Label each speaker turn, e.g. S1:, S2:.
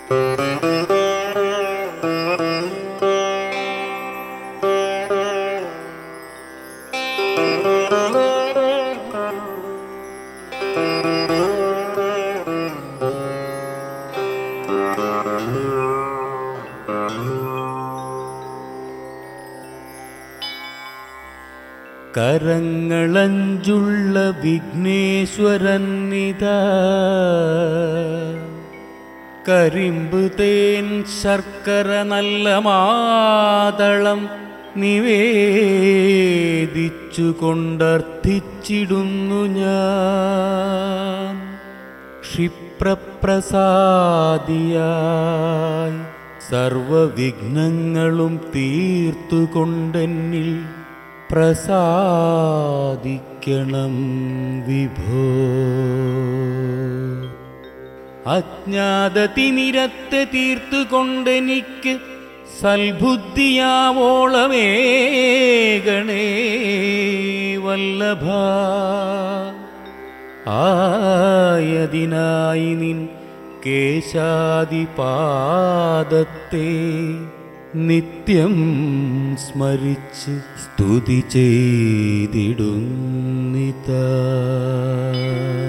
S1: കരങ്ങളഞ്ചുള്ള വിഘ്നേശ്വരന്നിതാ കരിമ്പ് തേൻ ശർക്കര നല്ല മാതളം നിവേദിച്ചു കൊണ്ടർത്ഥിച്ചിടുന്നു ഞാൻ ക്ഷിപ്രപ്രസാദിയായി സർവവിഘ്നങ്ങളും തീർത്തുകൊണ്ടെന്നിൽ പ്രസാദിക്കണം വിഭോ അജ്ഞാതതിനിരത്തെ തീർത്തുകൊണ്ടെനിക്ക് സൽബുദ്ധിയാവോളമേ ഗണേ വല്ലഭ ആയതിനായി നിൻ കേശാദിപാദത്തെ നിത്യം സ്മരിച്ച് സ്തുതി ചെയ്തിടുന്നിതാ